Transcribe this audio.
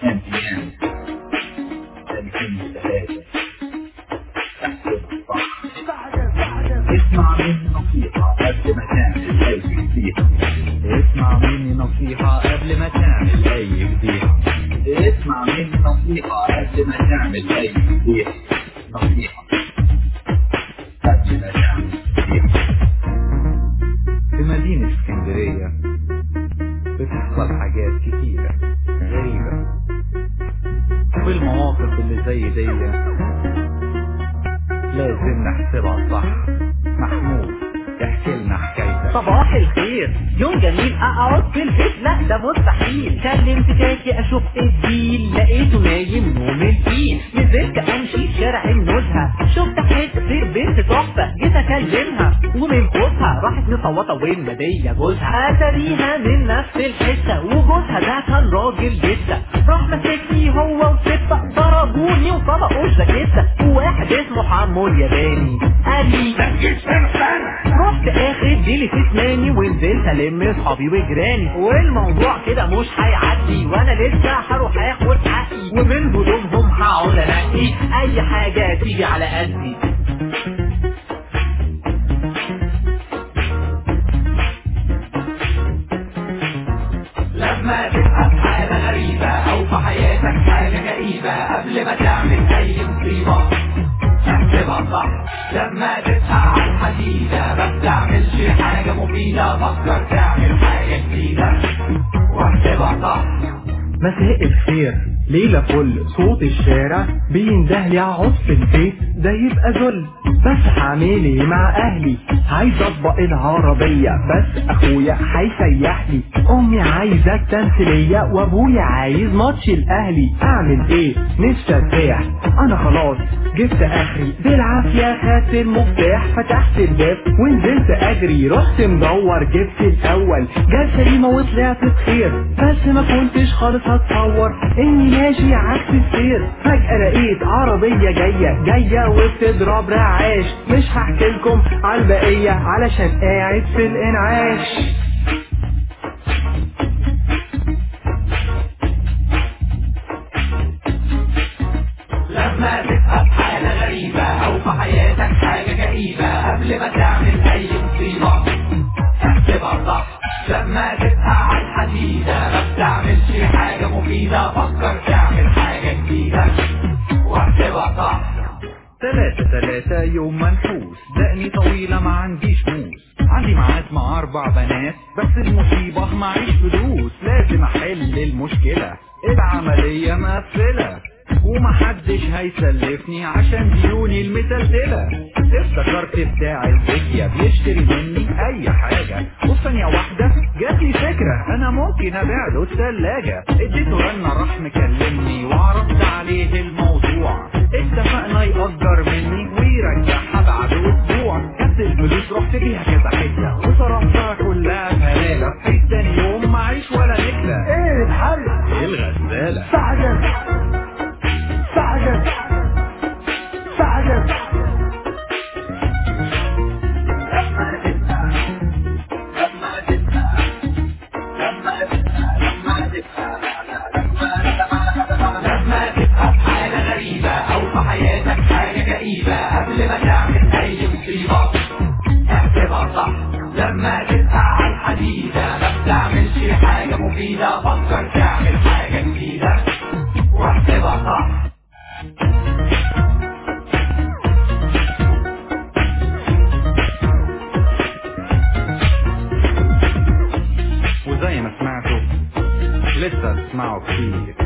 أنتيان ثلاثين ثلاثة تحسب صح اسمع مني نصيحة قبل ما تعمل أي فضيحة اسمع مني نصيحة قبل ما تعمل أي فضيحة اسمع مني نصيحة قبل ما تعمل أي فضيحة نصيحة قبل ما تعمل فضيحة في مدينة اسكندرية بتحصل حاجات كتيرة غريبة والمواقف اللي زي دي لازم نحسبها صح محمود احكي لنا حكايتك صباح الخير يوم جميل اقعد في البيت لا ده مستحيل كلمت كاكي اشوف الديل لقيته نايم نوم الفيل نزلت امشي في شارع النزهه شفت حته بنت تحفه جيت اكلمها ومن خوفها راحت مصوته والمديه جوزها اتاريها من نفس الحته وجوزها ده كان راجل جدا راح مسكني هو وستة ضربوني وطلقوا الجاكيته وواحد اسمه حمو الياباني قال لي رحت اخر ديلي في اسناني ونزلت الم اصحابي وجيراني والموضوع كده مش هيعدي وانا لسه هروح اخد حقي ومن هدومهم هقعد انقي اي حاجه تيجي على قدي لما تبقى في حالة غريبة أو في حياتك حاجة كئيبة قبل ما تعمل أي مصيبة احسبها صح لما تبقى على الحديدة ما بتعملش حاجة مفيدة فكر تعمل حاجة جديدة واحسبها صح مساء الخير ليلة فل صوت الشارع بينده لي اقعد في البيت ده يبقى ذل بس هعمل ايه مع اهلي عايز اطبق العربية بس اخويا هيسيح لي امي عايزة تمثيلية وابويا عايز ماتش الاهلي اعمل ايه نفسي ارتاح انا خلاص جبت اخري بالعافية خدت المفتاح فتحت الباب ونزلت اجري رحت مدور جبت الاول جت سليمة وطلعت بخير بس ما كنتش خالص هتصور اني ماشي عكس السير فجأة لقيت عربية جاية جاية وبتضرب رعاش مش هحكي لكم على البقية علشان قاعد في الانعاش لما تبقى في حالة غريبة أو في حياتك حاجة كئيبة قبل ما تعمل أي مصيبة احسبها صح لما تبقى على الحديدة ما بتعملش حاجة مفيدة فكر تعمل حاجة جديدة واحسبها صح تلاتة تلاتة يوم منحوس دقني طويلة ما عنديش موس عندي ميعاد مع أربع بنات بس المصيبة معيش فلوس لازم أحل المشكلة العملية مقفلة ومحدش هيسلفني عشان ديوني المتلتلة افتكرت بتاع الفيديا بيشتري مني أي حاجة وفي ثانية واحدة جاتلي فكرة أنا ممكن أبيع له التلاجة اديته رنة راح مكلمني وعرضت عليه الموضوع اتفقنا يأجر مني ويرجعها بعد أسبوع خدت الفلوس رحت بيها كذا حتة وصرفتها كلها فلالة في تاني يوم معيش ولا نكلة ايه الحل الغزالة سعجب سعجب سعجب لما تبقى في حالة غريبة أو في حياتك حاجة كئيبة قبل ما تعمل أي مصيبة احسبها صح لما تبقى على الحديدة ما بتعملش حاجة مفيدة فكر تعمل حاجة جديدة واحسبها صح وزي ما سمعتوا لسه تسمعوا كتير